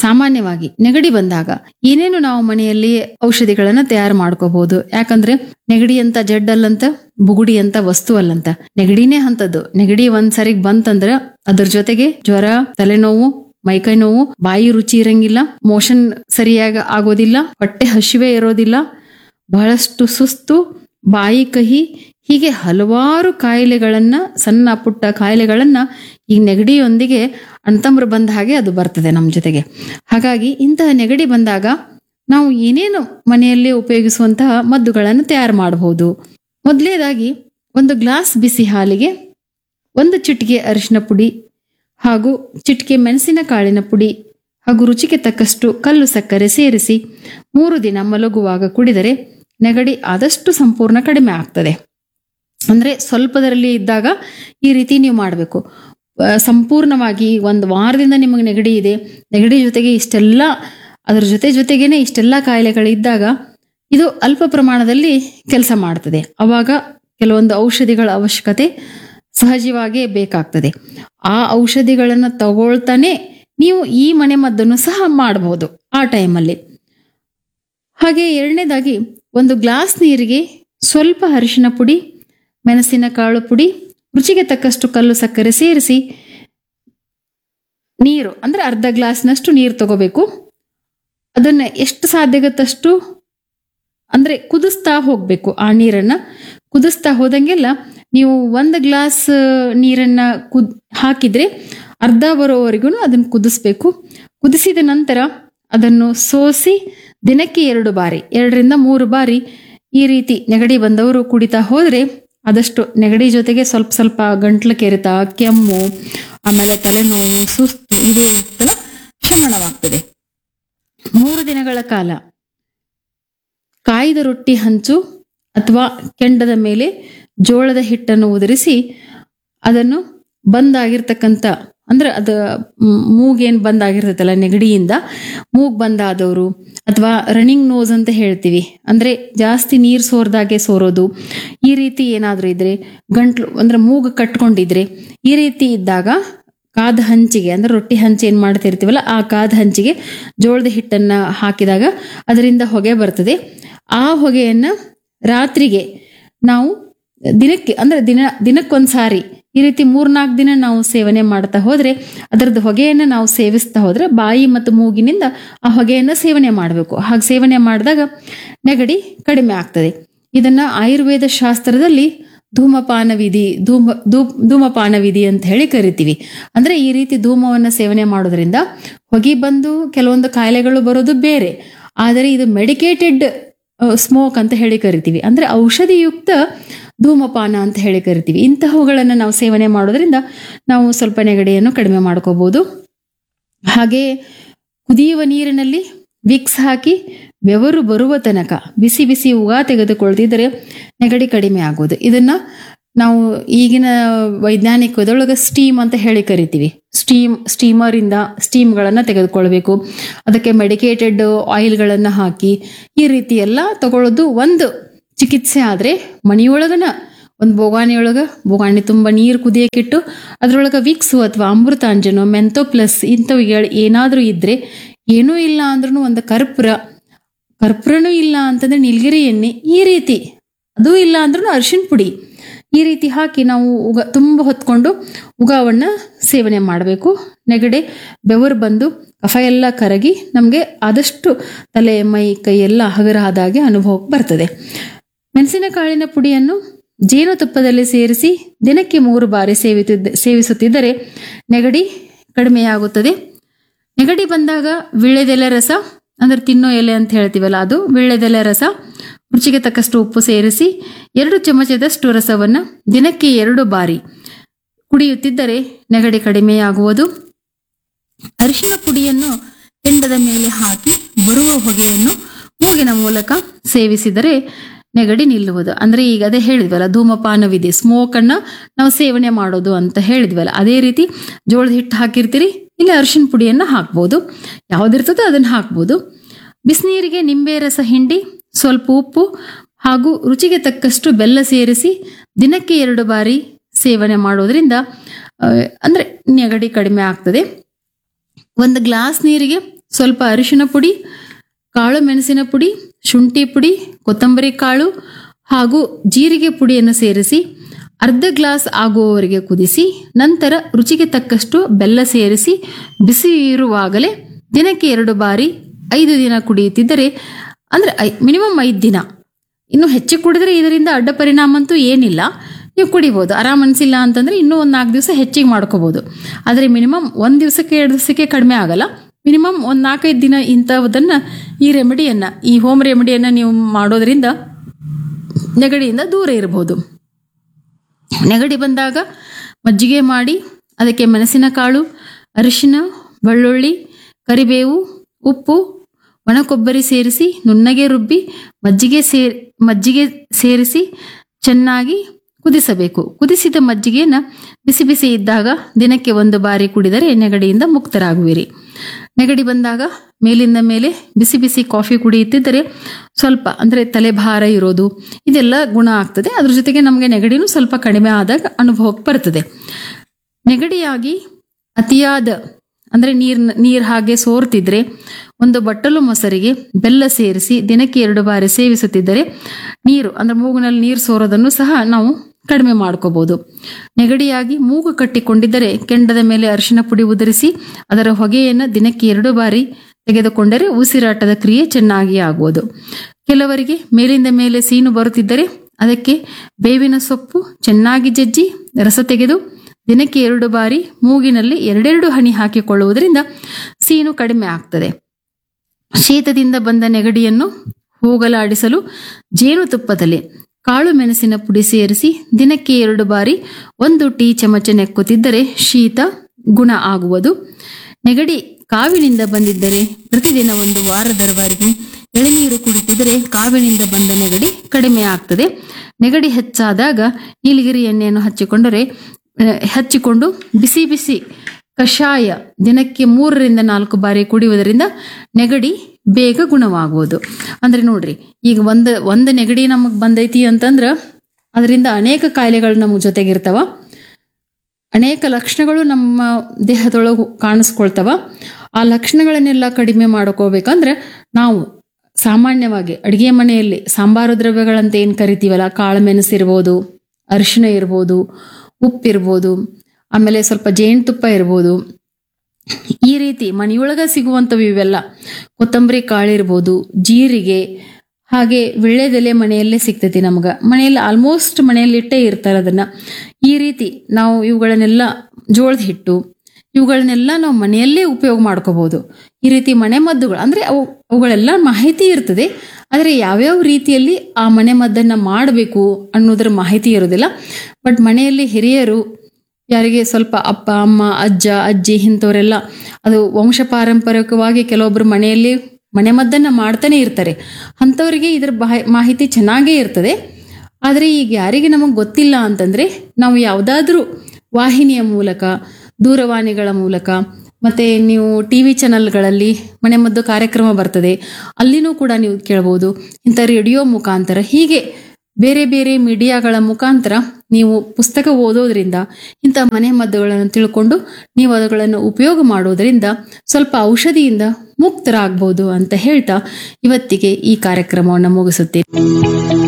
ಸಾಮಾನ್ಯವಾಗಿ ನೆಗಡಿ ಬಂದಾಗ ಏನೇನು ನಾವು ಮನೆಯಲ್ಲಿ ಔಷಧಿಗಳನ್ನ ತಯಾರು ಮಾಡ್ಕೋಬಹುದು ಯಾಕಂದ್ರೆ ನೆಗಡಿ ಅಂತ ಜಡ್ಡಲ್ಲಂತ ಬುಗುಡಿ ಅಂತ ವಸ್ತು ಅಲ್ಲಂತ ನೆಗಡಿನೇ ಅಂತದ್ದು ನೆಗಡಿ ಒಂದ್ ಸರಿಗೆ ಬಂತಂದ್ರ ಅದ್ರ ಜೊತೆಗೆ ಜ್ವರ ತಲೆನೋವು ಮೈಕೈ ನೋವು ಬಾಯಿ ರುಚಿ ಇರಂಗಿಲ್ಲ ಮೋಷನ್ ಸರಿಯಾಗಿ ಆಗೋದಿಲ್ಲ ಹೊಟ್ಟೆ ಹಸಿವೆ ಇರೋದಿಲ್ಲ ಬಹಳಷ್ಟು ಸುಸ್ತು ಬಾಯಿ ಕಹಿ ಹೀಗೆ ಹಲವಾರು ಕಾಯಿಲೆಗಳನ್ನ ಸಣ್ಣ ಪುಟ್ಟ ಕಾಯಿಲೆಗಳನ್ನ ಈ ನೆಗಡಿಯೊಂದಿಗೆ ಅಣ್ತಂಬ್ರು ಬಂದ ಹಾಗೆ ಅದು ಬರ್ತದೆ ನಮ್ಮ ಜೊತೆಗೆ ಹಾಗಾಗಿ ಇಂತಹ ನೆಗಡಿ ಬಂದಾಗ ನಾವು ಏನೇನು ಮನೆಯಲ್ಲಿ ಉಪಯೋಗಿಸುವಂತಹ ಮದ್ದುಗಳನ್ನು ತಯಾರು ಮಾಡಬಹುದು ಮೊದಲನೇದಾಗಿ ಒಂದು ಗ್ಲಾಸ್ ಬಿಸಿ ಹಾಲಿಗೆ ಒಂದು ಚಿಟಿಕೆ ಅರಿಶಿನ ಪುಡಿ ಹಾಗೂ ಚಿಟಿಕೆ ಮೆಣಸಿನ ಕಾಳಿನ ಪುಡಿ ಹಾಗೂ ರುಚಿಗೆ ತಕ್ಕಷ್ಟು ಕಲ್ಲು ಸಕ್ಕರೆ ಸೇರಿಸಿ ಮೂರು ದಿನ ಮಲಗುವಾಗ ಕುಡಿದರೆ ನೆಗಡಿ ಆದಷ್ಟು ಸಂಪೂರ್ಣ ಕಡಿಮೆ ಆಗ್ತದೆ ಅಂದ್ರೆ ಸ್ವಲ್ಪದರಲ್ಲಿ ಇದ್ದಾಗ ಈ ರೀತಿ ನೀವು ಮಾಡಬೇಕು ಸಂಪೂರ್ಣವಾಗಿ ಒಂದು ವಾರದಿಂದ ನಿಮಗೆ ನೆಗಡಿ ಇದೆ ನೆಗಡಿ ಜೊತೆಗೆ ಇಷ್ಟೆಲ್ಲ ಅದರ ಜೊತೆ ಜೊತೆಗೇನೆ ಇಷ್ಟೆಲ್ಲ ಕಾಯಿಲೆಗಳಿದ್ದಾಗ ಇದು ಅಲ್ಪ ಪ್ರಮಾಣದಲ್ಲಿ ಕೆಲಸ ಮಾಡ್ತದೆ ಅವಾಗ ಕೆಲವೊಂದು ಔಷಧಿಗಳ ಅವಶ್ಯಕತೆ ಸಹಜವಾಗಿಯೇ ಬೇಕಾಗ್ತದೆ ಆ ಔಷಧಿಗಳನ್ನು ತಗೊಳ್ತಾನೆ ನೀವು ಈ ಮನೆ ಮದ್ದನ್ನು ಸಹ ಮಾಡಬಹುದು ಆ ಟೈಮಲ್ಲಿ ಹಾಗೆ ಎರಡನೇದಾಗಿ ಒಂದು ಗ್ಲಾಸ್ ನೀರಿಗೆ ಸ್ವಲ್ಪ ಅರಿಶಿನ ಪುಡಿ ಮೆಣಸಿನ ಕಾಳು ಪುಡಿ ರುಚಿಗೆ ತಕ್ಕಷ್ಟು ಕಲ್ಲು ಸಕ್ಕರೆ ಸೇರಿಸಿ ನೀರು ಅಂದ್ರೆ ಅರ್ಧ ಗ್ಲಾಸ್ನಷ್ಟು ನೀರು ತಗೋಬೇಕು ಅದನ್ನ ಎಷ್ಟು ಸಾಧ್ಯಗತ್ತಷ್ಟು ಅಂದ್ರೆ ಕುದಿಸ್ತಾ ಹೋಗ್ಬೇಕು ಆ ನೀರನ್ನ ಕುದಿಸ್ತಾ ಹೋದಂಗೆಲ್ಲ ನೀವು ಒಂದು ಗ್ಲಾಸ್ ನೀರನ್ನ ಕುದ್ ಹಾಕಿದ್ರೆ ಅರ್ಧ ಬರೋವರೆಗೂ ಅದನ್ನು ಕುದಿಸ್ಬೇಕು ಕುದಿಸಿದ ನಂತರ ಅದನ್ನು ಸೋಸಿ ದಿನಕ್ಕೆ ಎರಡು ಬಾರಿ ಎರಡರಿಂದ ಮೂರು ಬಾರಿ ಈ ರೀತಿ ನೆಗಡಿ ಬಂದವರು ಕುಡಿತಾ ಹೋದ್ರೆ ಆದಷ್ಟು ನೆಗಡಿ ಜೊತೆಗೆ ಸ್ವಲ್ಪ ಸ್ವಲ್ಪ ಗಂಟ್ಲು ಕೆರೆತ ಕೆಮ್ಮು ಆಮೇಲೆ ತಲೆನೋವು ಸುಸ್ತು ಇದು ಇರ್ತಲ್ಲ ಶಮನವಾಗ್ತದೆ ಮೂರು ದಿನಗಳ ಕಾಲ ಕಾಯ್ದ ರೊಟ್ಟಿ ಹಂಚು ಅಥವಾ ಕೆಂಡದ ಮೇಲೆ ಜೋಳದ ಹಿಟ್ಟನ್ನು ಉದುರಿಸಿ ಅದನ್ನು ಬಂದಾಗಿರ್ತಕ್ಕಂಥ ಅಂದ್ರೆ ಅದು ಮ್, ಮೂಗೇನ್ ಬಂದಾಗಿರ್ತೈತಲ್ಲ ನೆಗಡಿಯಿಂದ ಮೂಗ್ ಬಂದಾದವರು ಅಥವಾ ರನ್ನಿಂಗ್ ನೋಸ್ ಅಂತ ಹೇಳ್ತೀವಿ ಅಂದ್ರೆ ಜಾಸ್ತಿ ನೀರು ಸೋರ್ದಾಗೆ ಸೋರೋದು ಈ ರೀತಿ ಏನಾದ್ರೂ ಇದ್ರೆ ಗಂಟ್ಲು ಅಂದ್ರೆ ಮೂಗು ಕಟ್ಕೊಂಡಿದ್ರೆ ಈ ರೀತಿ ಇದ್ದಾಗ ಕಾದ ಹಂಚಿಗೆ ಅಂದ್ರೆ ರೊಟ್ಟಿ ಹಂಚಿ ಏನ್ ಮಾಡ್ತಿರ್ತೀವಲ್ಲ ಆ ಕಾದ ಹಂಚಿಗೆ ಜೋಳದ ಹಿಟ್ಟನ್ನ ಹಾಕಿದಾಗ ಅದರಿಂದ ಹೊಗೆ ಬರ್ತದೆ ಆ ಹೊಗೆಯನ್ನ ರಾತ್ರಿಗೆ ನಾವು ದಿನಕ್ಕೆ ಅಂದ್ರೆ ದಿನ ದಿನಕ್ಕೊಂದ್ಸಾರಿ ಈ ರೀತಿ ಮೂರ್ನಾಲ್ಕು ದಿನ ನಾವು ಸೇವನೆ ಮಾಡ್ತಾ ಹೋದ್ರೆ ಅದರದ್ದು ಹೊಗೆಯನ್ನು ನಾವು ಸೇವಿಸ್ತಾ ಹೋದ್ರೆ ಬಾಯಿ ಮತ್ತು ಮೂಗಿನಿಂದ ಆ ಹೊಗೆಯನ್ನು ಸೇವನೆ ಮಾಡಬೇಕು ಹಾಗೆ ಸೇವನೆ ಮಾಡಿದಾಗ ನೆಗಡಿ ಕಡಿಮೆ ಆಗ್ತದೆ ಇದನ್ನ ಆಯುರ್ವೇದ ಶಾಸ್ತ್ರದಲ್ಲಿ ಧೂಮಪಾನ ವಿಧಿ ಧೂಮ ಧೂಪ್ ಧೂಮಪಾನ ವಿಧಿ ಅಂತ ಹೇಳಿ ಕರಿತೀವಿ ಅಂದ್ರೆ ಈ ರೀತಿ ಧೂಮವನ್ನ ಸೇವನೆ ಮಾಡೋದ್ರಿಂದ ಹೊಗೆ ಬಂದು ಕೆಲವೊಂದು ಕಾಯಿಲೆಗಳು ಬರೋದು ಬೇರೆ ಆದರೆ ಇದು ಮೆಡಿಕೇಟೆಡ್ ಸ್ಮೋಕ್ ಅಂತ ಹೇಳಿ ಕರಿತೀವಿ ಅಂದ್ರೆ ಔಷಧಿಯುಕ್ತ ಧೂಮಪಾನ ಅಂತ ಹೇಳಿ ಕರಿತೀವಿ ಇಂತಹವುಗಳನ್ನು ನಾವು ಸೇವನೆ ಮಾಡೋದ್ರಿಂದ ನಾವು ಸ್ವಲ್ಪ ನೆಗಡಿಯನ್ನು ಕಡಿಮೆ ಮಾಡ್ಕೋಬಹುದು ಹಾಗೆ ಕುದಿಯುವ ನೀರಿನಲ್ಲಿ ವಿಕ್ಸ್ ಹಾಕಿ ಬೆವರು ಬರುವ ತನಕ ಬಿಸಿ ಬಿಸಿ ಉಗ ತೆಗೆದುಕೊಳ್ತಿದ್ರೆ ನೆಗಡಿ ಕಡಿಮೆ ಆಗೋದು ಇದನ್ನ ನಾವು ಈಗಿನ ವೈಜ್ಞಾನಿಕದೊಳಗೆ ಸ್ಟೀಮ್ ಅಂತ ಹೇಳಿ ಕರಿತೀವಿ ಸ್ಟೀಮ್ ಸ್ಟೀಮರ್ ಇಂದ ಸ್ಟೀಮ್ಗಳನ್ನು ತೆಗೆದುಕೊಳ್ಬೇಕು ಅದಕ್ಕೆ ಮೆಡಿಕೇಟೆಡ್ ಆಯಿಲ್ಗಳನ್ನು ಹಾಕಿ ಈ ರೀತಿ ಎಲ್ಲ ತಗೊಳ್ಳೋದು ಒಂದು ಚಿಕಿತ್ಸೆ ಆದ್ರೆ ಮನೆಯೊಳಗನ ಒಂದು ಬೋಗಾಣಿಯೊಳಗ ಬೋಗಾಣಿ ತುಂಬ ನೀರು ಕುದಿಯಕ್ಕಿಟ್ಟು ಅದ್ರೊಳಗೆ ವಿಕ್ಸು ಅಥವಾ ಅಮೃತಾಂಜನು ಮೆಂತೋ ಪ್ಲಸ್ ಇಂಥವು ಏನಾದರೂ ಇದ್ರೆ ಏನೂ ಇಲ್ಲ ಅಂದ್ರೂ ಒಂದು ಕರ್ಪೂರ ಕರ್ಪೂರನೂ ಇಲ್ಲ ಅಂತಂದ್ರೆ ನೀಲಗಿರಿ ಎಣ್ಣೆ ಈ ರೀತಿ ಅದೂ ಇಲ್ಲ ಅಂದ್ರೂ ಅರಿಶಿನ ಪುಡಿ ಈ ರೀತಿ ಹಾಕಿ ನಾವು ಉಗ ತುಂಬ ಹೊತ್ಕೊಂಡು ಉಗಾವನ್ನ ಸೇವನೆ ಮಾಡಬೇಕು ನೆಗಡೆ ಬೆವರು ಬಂದು ಕಫ ಎಲ್ಲ ಕರಗಿ ನಮಗೆ ಆದಷ್ಟು ತಲೆ ಮೈ ಕೈ ಎಲ್ಲ ಹಗರ ಆದಾಗೆ ಅನುಭವಕ್ಕೆ ಬರ್ತದೆ ಮೆಣಸಿನಕಾಳಿನ ಪುಡಿಯನ್ನು ಜೇನುತುಪ್ಪದಲ್ಲಿ ಸೇರಿಸಿ ದಿನಕ್ಕೆ ಮೂರು ಬಾರಿ ಸೇವಿತಿದ್ದ ಸೇವಿಸುತ್ತಿದ್ದರೆ ನೆಗಡಿ ಕಡಿಮೆಯಾಗುತ್ತದೆ ನೆಗಡಿ ಬಂದಾಗ ವಿಳ್ಳೆದೆಲೆ ರಸ ಅಂದ್ರೆ ತಿನ್ನೋ ಎಲೆ ಅಂತ ಹೇಳ್ತೀವಲ್ಲ ಅದು ವಿಳ್ಳೆದೆಲೆ ರಸ ರುಚಿಗೆ ತಕ್ಕಷ್ಟು ಉಪ್ಪು ಸೇರಿಸಿ ಎರಡು ಚಮಚದಷ್ಟು ರಸವನ್ನು ದಿನಕ್ಕೆ ಎರಡು ಬಾರಿ ಕುಡಿಯುತ್ತಿದ್ದರೆ ನೆಗಡಿ ಕಡಿಮೆಯಾಗುವುದು ಅರಿಶಿನ ಪುಡಿಯನ್ನು ಕೆಂಡದ ಮೇಲೆ ಹಾಕಿ ಬರುವ ಹೊಗೆಯನ್ನು ಮೂಗಿನ ಮೂಲಕ ಸೇವಿಸಿದರೆ ನೆಗಡಿ ನಿಲ್ಲುವುದು ಅಂದ್ರೆ ಈಗ ಅದೇ ಹೇಳಿದ್ವಲ್ಲ ಧೂಮಪಾನವಿದೆ ಸ್ಮೋಕ್ ಅನ್ನ ನಾವು ಸೇವನೆ ಮಾಡೋದು ಅಂತ ಹೇಳಿದ್ವಲ್ಲ ಅದೇ ರೀತಿ ಜೋಳದ ಹಿಟ್ಟು ಹಾಕಿರ್ತೀರಿ ಇಲ್ಲ ಅರಿಶಿನ ಪುಡಿಯನ್ನ ಹಾಕ್ಬೋದು ಯಾವ್ದಿರ್ತದೋ ಅದನ್ನ ಹಾಕ್ಬೋದು ಬಿಸಿನೀರಿಗೆ ನಿಂಬೆ ರಸ ಹಿಂಡಿ ಸ್ವಲ್ಪ ಉಪ್ಪು ಹಾಗೂ ರುಚಿಗೆ ತಕ್ಕಷ್ಟು ಬೆಲ್ಲ ಸೇರಿಸಿ ದಿನಕ್ಕೆ ಎರಡು ಬಾರಿ ಸೇವನೆ ಮಾಡೋದ್ರಿಂದ ಆ, ಅಂದ್ರೆ ನೆಗಡಿ ಕಡಿಮೆ ಆಗ್ತದೆ ಒಂದು ಗ್ಲಾಸ್ ನೀರಿಗೆ ಸ್ವಲ್ಪ ಅರಿಶಿನ ಪುಡಿ ಕಾಳು ಮೆಣಸಿನ ಪುಡಿ ಶುಂಠಿ ಪುಡಿ ಕೊತ್ತಂಬರಿ ಕಾಳು ಹಾಗೂ ಜೀರಿಗೆ ಪುಡಿಯನ್ನು ಸೇರಿಸಿ ಅರ್ಧ ಗ್ಲಾಸ್ ಆಗುವವರೆಗೆ ಕುದಿಸಿ ನಂತರ ರುಚಿಗೆ ತಕ್ಕಷ್ಟು ಬೆಲ್ಲ ಸೇರಿಸಿ ಬಿಸಿ ಇರುವಾಗಲೇ ದಿನಕ್ಕೆ ಎರಡು ಬಾರಿ ಐದು ದಿನ ಕುಡಿಯುತ್ತಿದ್ದರೆ ಅಂದರೆ ಐ ಮಿನಿಮಮ್ ಐದು ದಿನ ಇನ್ನು ಹೆಚ್ಚು ಕುಡಿದ್ರೆ ಇದರಿಂದ ಅಡ್ಡ ಪರಿಣಾಮ ಅಂತೂ ಏನಿಲ್ಲ ನೀವು ಕುಡಿಬೋದು ಆರಾಮ್ ಅನಿಸಿಲ್ಲ ಅಂತಂದ್ರೆ ಇನ್ನೂ ಒಂದು ನಾಲ್ಕು ದಿವಸ ಹೆಚ್ಚಿಗೆ ಮಾಡ್ಕೋಬೋದು ಆದರೆ ಮಿನಿಮಮ್ ಒಂದು ದಿವಸಕ್ಕೆ ಎರಡು ದಿವಸಕ್ಕೆ ಕಡಿಮೆ ಆಗಲ್ಲ ಮಿನಿಮಮ್ ಒಂದು ನಾಲ್ಕೈದು ದಿನ ಇಂಥವುದನ್ನು ಈ ರೆಮಿಡಿಯನ್ನು ಈ ಹೋಮ್ ರೆಮಿಡಿಯನ್ನು ನೀವು ಮಾಡೋದ್ರಿಂದ ನೆಗಡಿಯಿಂದ ದೂರ ಇರಬಹುದು ನೆಗಡಿ ಬಂದಾಗ ಮಜ್ಜಿಗೆ ಮಾಡಿ ಅದಕ್ಕೆ ಮೆಣಸಿನಕಾಳು ಅರಿಶಿನ ಬೆಳ್ಳುಳ್ಳಿ ಕರಿಬೇವು ಉಪ್ಪು ಒಣಕೊಬ್ಬರಿ ಸೇರಿಸಿ ನುಣ್ಣಗೆ ರುಬ್ಬಿ ಮಜ್ಜಿಗೆ ಸೇರ್ ಮಜ್ಜಿಗೆ ಸೇರಿಸಿ ಚೆನ್ನಾಗಿ ಕುದಿಸಬೇಕು ಕುದಿಸಿದ ಮಜ್ಜಿಗೆಯನ್ನು ಬಿಸಿ ಬಿಸಿ ಇದ್ದಾಗ ದಿನಕ್ಕೆ ಒಂದು ಬಾರಿ ಕುಡಿದರೆ ನೆಗಡಿಯಿಂದ ಮುಕ್ತರಾಗುವಿರಿ ನೆಗಡಿ ಬಂದಾಗ ಮೇಲಿಂದ ಮೇಲೆ ಬಿಸಿ ಬಿಸಿ ಕಾಫಿ ಕುಡಿಯುತ್ತಿದ್ದರೆ ಸ್ವಲ್ಪ ಅಂದರೆ ತಲೆಭಾರ ಇರೋದು ಇದೆಲ್ಲ ಗುಣ ಆಗ್ತದೆ ಅದ್ರ ಜೊತೆಗೆ ನಮಗೆ ನೆಗಡಿನೂ ಸ್ವಲ್ಪ ಕಡಿಮೆ ಆದಾಗ ಅನುಭವಕ್ಕೆ ಬರ್ತದೆ ನೆಗಡಿಯಾಗಿ ಅತಿಯಾದ ಅಂದರೆ ನೀರ್ ನೀರು ಹಾಗೆ ಸೋರ್ತಿದ್ರೆ ಒಂದು ಬಟ್ಟಲು ಮೊಸರಿಗೆ ಬೆಲ್ಲ ಸೇರಿಸಿ ದಿನಕ್ಕೆ ಎರಡು ಬಾರಿ ಸೇವಿಸುತ್ತಿದ್ದರೆ ನೀರು ಅಂದರೆ ಮೂಗಿನಲ್ಲಿ ನೀರು ಸೋರೋದನ್ನು ಸಹ ನಾವು ಕಡಿಮೆ ಮಾಡ್ಕೋಬಹುದು ನೆಗಡಿಯಾಗಿ ಮೂಗು ಕಟ್ಟಿಕೊಂಡಿದ್ದರೆ ಕೆಂಡದ ಮೇಲೆ ಅರಿಶಿನ ಪುಡಿ ಉದುರಿಸಿ ಅದರ ಹೊಗೆಯನ್ನು ದಿನಕ್ಕೆ ಎರಡು ಬಾರಿ ತೆಗೆದುಕೊಂಡರೆ ಉಸಿರಾಟದ ಕ್ರಿಯೆ ಚೆನ್ನಾಗಿ ಆಗುವುದು ಕೆಲವರಿಗೆ ಮೇಲಿಂದ ಮೇಲೆ ಸೀನು ಬರುತ್ತಿದ್ದರೆ ಅದಕ್ಕೆ ಬೇವಿನ ಸೊಪ್ಪು ಚೆನ್ನಾಗಿ ಜಜ್ಜಿ ರಸ ತೆಗೆದು ದಿನಕ್ಕೆ ಎರಡು ಬಾರಿ ಮೂಗಿನಲ್ಲಿ ಎರಡೆರಡು ಹನಿ ಹಾಕಿಕೊಳ್ಳುವುದರಿಂದ ಸೀನು ಕಡಿಮೆ ಆಗ್ತದೆ ಶೀತದಿಂದ ಬಂದ ನೆಗಡಿಯನ್ನು ಹೋಗಲಾಡಿಸಲು ಜೇನುತುಪ್ಪದಲ್ಲಿ ಕಾಳು ಮೆಣಸಿನ ಪುಡಿ ಸೇರಿಸಿ ದಿನಕ್ಕೆ ಎರಡು ಬಾರಿ ಒಂದು ಟೀ ಚಮಚ ನೆಕ್ಕುತ್ತಿದ್ದರೆ ಶೀತ ಗುಣ ಆಗುವುದು ನೆಗಡಿ ಕಾವಿನಿಂದ ಬಂದಿದ್ದರೆ ಪ್ರತಿದಿನ ಒಂದು ವಾರದವರೆಗೆ ಎಳೆನೀರು ಕುಡಿತಿದ್ದರೆ ಕಾವಿನಿಂದ ಬಂದ ನೆಗಡಿ ಕಡಿಮೆ ಆಗ್ತದೆ ನೆಗಡಿ ಹೆಚ್ಚಾದಾಗ ನೀಲಗಿರಿ ಎಣ್ಣೆಯನ್ನು ಹಚ್ಚಿಕೊಂಡರೆ ಆ, ಹಚ್ಚಿಕೊಂಡು ಬಿಸಿ ಬಿಸಿ ಕಷಾಯ ದಿನಕ್ಕೆ ಮೂರರಿಂದ ನಾಲ್ಕು ಬಾರಿ ಕುಡಿಯುವುದರಿಂದ ನೆಗಡಿ ಬೇಗ ಗುಣವಾಗುವುದು ಅಂದ್ರೆ ನೋಡ್ರಿ ಈಗ ಒಂದು ಒಂದು ನೆಗಡಿ ನಮಗೆ ಬಂದೈತಿ ಅಂತಂದ್ರ ಅದರಿಂದ ಅನೇಕ ಕಾಯಿಲೆಗಳು ನಮ್ಮ ಜೊತೆಗಿರ್ತಾವ ಅನೇಕ ಲಕ್ಷಣಗಳು ನಮ್ಮ ದೇಹದೊಳಗೆ ಕಾಣಿಸ್ಕೊಳ್ತಾವ ಆ ಲಕ್ಷಣಗಳನ್ನೆಲ್ಲ ಕಡಿಮೆ ಮಾಡ್ಕೋಬೇಕಂದ್ರೆ ನಾವು ಸಾಮಾನ್ಯವಾಗಿ ಅಡುಗೆ ಮನೆಯಲ್ಲಿ ಸಾಂಬಾರು ದ್ರವ್ಯಗಳಂತ ಏನು ಕರಿತೀವಲ್ಲ ಕಾಳು ಮೆಣಸು ಇರ್ಬೋದು ಅರಿಶಿನ ಇರ್ಬೋದು ಉಪ್ಪಿರ್ಬೋದು ಆಮೇಲೆ ಸ್ವಲ್ಪ ಜೇನುತುಪ್ಪ ಇರ್ಬೋದು ಈ ರೀತಿ ಮನೆಯೊಳಗ ಸಿಗುವಂಥವು ಇವೆಲ್ಲ ಕೊತ್ತಂಬರಿ ಕಾಳಿರ್ಬೋದು ಜೀರಿಗೆ ಹಾಗೆ ವಿಳ್ಳೆದೆಲೆ ಮನೆಯಲ್ಲೇ ಸಿಗ್ತೈತಿ ನಮ್ಗೆ ಮನೆಯಲ್ಲಿ ಆಲ್ಮೋಸ್ಟ್ ಮನೆಯಲ್ಲಿ ಇಟ್ಟೇ ಇರ್ತಾರೆ ಅದನ್ನ ಈ ರೀತಿ ನಾವು ಇವುಗಳನ್ನೆಲ್ಲ ಜೋಳದ ಹಿಟ್ಟು ಇವುಗಳನ್ನೆಲ್ಲ ನಾವು ಮನೆಯಲ್ಲೇ ಉಪಯೋಗ ಮಾಡ್ಕೋಬಹುದು ಈ ರೀತಿ ಮನೆ ಮದ್ದುಗಳು ಅಂದ್ರೆ ಅವು ಅವುಗಳೆಲ್ಲ ಮಾಹಿತಿ ಇರ್ತದೆ ಆದರೆ ಯಾವ್ಯಾವ ರೀತಿಯಲ್ಲಿ ಆ ಮನೆ ಮದ್ದನ್ನ ಮಾಡಬೇಕು ಅನ್ನೋದ್ರ ಮಾಹಿತಿ ಇರೋದಿಲ್ಲ ಬಟ್ ಮನೆಯಲ್ಲಿ ಹಿರಿಯರು ಯಾರಿಗೆ ಸ್ವಲ್ಪ ಅಪ್ಪ ಅಮ್ಮ ಅಜ್ಜ ಅಜ್ಜಿ ಇಂಥವರೆಲ್ಲ ಅದು ವಂಶ ಪಾರಂಪರಿಕವಾಗಿ ಕೆಲವೊಬ್ರು ಮನೆಯಲ್ಲಿ ಮನೆ ಮದ್ದನ್ನ ಮಾಡ್ತಾನೆ ಇರ್ತಾರೆ ಅಂಥವರಿಗೆ ಇದ್ರ ಬಾಹಿ- ಮಾಹಿತಿ ಚೆನ್ನಾಗೇ ಇರ್ತದೆ ಆದರೆ ಈಗ ಯಾರಿಗೆ ನಮಗೆ ಗೊತ್ತಿಲ್ಲ ಅಂತಂದ್ರೆ ನಾವು ಯಾವುದಾದ್ರೂ ವಾಹಿನಿಯ ಮೂಲಕ ದೂರವಾಣಿಗಳ ಮೂಲಕ ಮತ್ತೆ ನೀವು ಟಿ ವಿ ಚಾನಲ್ಗಳಲ್ಲಿ ಮನೆಮದ್ದು ಕಾರ್ಯಕ್ರಮ ಬರ್ತದೆ ಅಲ್ಲಿನೂ ಕೂಡ ನೀವು ಕೇಳ್ಬೋದು ಇಂಥ ರೇಡಿಯೋ ಮುಖಾಂತರ ಹೀಗೆ ಬೇರೆ ಬೇರೆ ಮೀಡಿಯಾಗಳ ಮುಖಾಂತರ ನೀವು ಪುಸ್ತಕ ಓದೋದ್ರಿಂದ ಇಂಥ ಮನೆ ಮದ್ದುಗಳನ್ನು ತಿಳ್ಕೊಂಡು ನೀವು ಅವುಗಳನ್ನು ಉಪಯೋಗ ಮಾಡೋದ್ರಿಂದ ಸ್ವಲ್ಪ ಔಷಧಿಯಿಂದ ಮುಕ್ತರಾಗ್ಬೋದು ಅಂತ ಹೇಳ್ತಾ ಇವತ್ತಿಗೆ ಈ ಕಾರ್ಯಕ್ರಮವನ್ನು ಮುಗಿಸುತ್ತೇನೆ